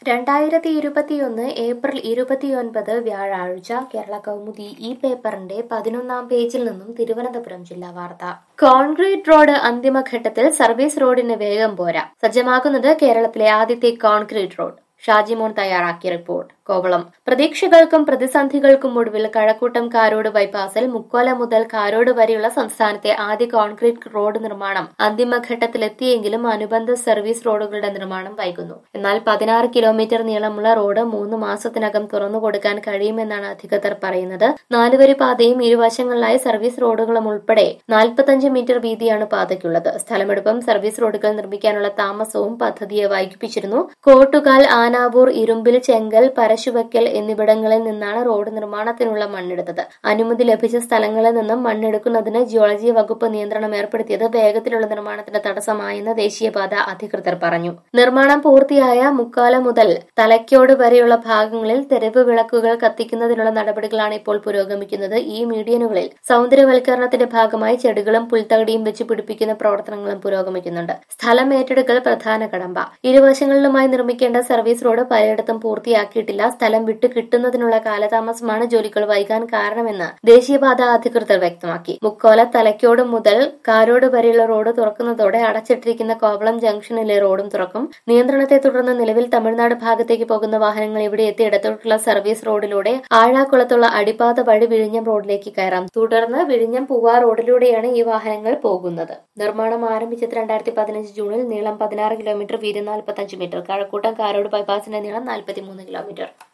രണ്ടായിരത്തി ഇരുപത്തിയൊന്ന് ഏപ്രിൽ ഇരുപത്തിയൊൻപത് വ്യാഴാഴ്ച കേരള കൗമുദി ഈ പേപ്പറിന്റെ പതിനൊന്നാം പേജിൽ നിന്നും തിരുവനന്തപുരം ജില്ലാ വാർത്ത കോൺക്രീറ്റ് റോഡ് അന്തിമഘട്ടത്തിൽ സർവീസ് റോഡിന് വേഗം പോരാ സജ്ജമാകുന്നത് കേരളത്തിലെ ആദ്യത്തെ കോൺക്രീറ്റ് റോഡ് ഷാജിമോൻ തയ്യാറാക്കിയ റിപ്പോർട്ട് കോവളം പ്രതീക്ഷകൾക്കും പ്രതിസന്ധികൾക്കും ഒടുവിൽ കഴക്കൂട്ടം കാരോട് ബൈപ്പാസിൽ മുക്കോല മുതൽ കാരോട് വരെയുള്ള സംസ്ഥാനത്തെ ആദ്യ കോൺക്രീറ്റ് റോഡ് നിർമ്മാണം അന്തിമഘട്ടത്തിലെത്തിയെങ്കിലും അനുബന്ധ സർവീസ് റോഡുകളുടെ നിർമ്മാണം വൈകുന്നു എന്നാൽ പതിനാറ് കിലോമീറ്റർ നീളമുള്ള റോഡ് മൂന്ന് മാസത്തിനകം തുറന്നു കൊടുക്കാൻ കഴിയുമെന്നാണ് അധികൃതർ പറയുന്നത് നാലുവരി പാതയും ഇരുവശങ്ങളിലായി സർവീസ് റോഡുകളും ഉൾപ്പെടെ നാൽപ്പത്തഞ്ച് മീറ്റർ വീതിയാണ് പാതയ്ക്കുള്ളത് സ്ഥലമെടുപ്പും സർവീസ് റോഡുകൾ നിർമ്മിക്കാനുള്ള താമസവും പദ്ധതിയെ വൈകിപ്പിച്ചിരുന്നു കോട്ടുകാൽ ആനാവൂർ ഇരുമ്പിൽ ചെങ്കൽ പരശുവയ്ക്കൽ എന്നിവിടങ്ങളിൽ നിന്നാണ് റോഡ് നിർമ്മാണത്തിനുള്ള മണ്ണെടുത്തത് അനുമതി ലഭിച്ച സ്ഥലങ്ങളിൽ നിന്നും മണ്ണെടുക്കുന്നതിന് ജിയോളജി വകുപ്പ് നിയന്ത്രണം ഏർപ്പെടുത്തിയത് വേഗത്തിലുള്ള നിർമ്മാണത്തിന് തടസ്സമായെന്ന് ദേശീയപാത അധികൃതർ പറഞ്ഞു നിർമ്മാണം പൂർത്തിയായ മുക്കാല മുതൽ തലയ്ക്കോട് വരെയുള്ള ഭാഗങ്ങളിൽ തെരുവ് വിളക്കുകൾ കത്തിക്കുന്നതിനുള്ള നടപടികളാണ് ഇപ്പോൾ പുരോഗമിക്കുന്നത് ഈ മീഡിയനുകളിൽ സൗന്ദര്യവൽക്കരണത്തിന്റെ ഭാഗമായി ചെടികളും പുൽത്തകടിയും വെച്ച് പിടിപ്പിക്കുന്ന പ്രവർത്തനങ്ങളും പുരോഗമിക്കുന്നുണ്ട് സ്ഥലം ഏറ്റെടുക്കൽ പ്രധാന കടമ്പ ഇരുവശങ്ങളിലുമായി നിർമ്മിക്കേണ്ട സർവീസ് റോഡ് പലയിടത്തും പൂർത്തിയാക്കിയിട്ടില്ല സ്ഥലം വിട്ടു കിട്ടുന്നതിനുള്ള കാലതാമസമാണ് ജോലികൾ വൈകാൻ കാരണമെന്ന് ദേശീയപാത അധികൃതർ വ്യക്തമാക്കി മുക്കോല തലയ്ക്കോട് മുതൽ കാരോട് വരെയുള്ള റോഡ് തുറക്കുന്നതോടെ അടച്ചിട്ടിരിക്കുന്ന കോവളം ജംഗ്ഷനിലെ റോഡും തുറക്കും നിയന്ത്രണത്തെ തുടർന്ന് നിലവിൽ തമിഴ്നാട് ഭാഗത്തേക്ക് പോകുന്ന വാഹനങ്ങൾ ഇവിടെ എത്തി ഇടത്തോട്ടുള്ള സർവീസ് റോഡിലൂടെ ആഴാക്കുളത്തുള്ള അടിപ്പാത വഴി വിഴിഞ്ഞം റോഡിലേക്ക് കയറാം തുടർന്ന് വിഴിഞ്ഞം പൂവാർ റോഡിലൂടെയാണ് ഈ വാഹനങ്ങൾ പോകുന്നത് നിർമ്മാണം ആരംഭിച്ചത് രണ്ടായിരത്തി പതിനഞ്ച് ജൂണിൽ നീളം പതിനാറ് കിലോമീറ്റർ വീതി നാൽപ്പത്തഞ്ച് മീറ്റർ കഴക്കൂട്ടം കാരോട് ബൈപ്പാസിന്റെ നീളം നാൽപ്പത്തിമൂന്ന് കിലോമീറ്റർ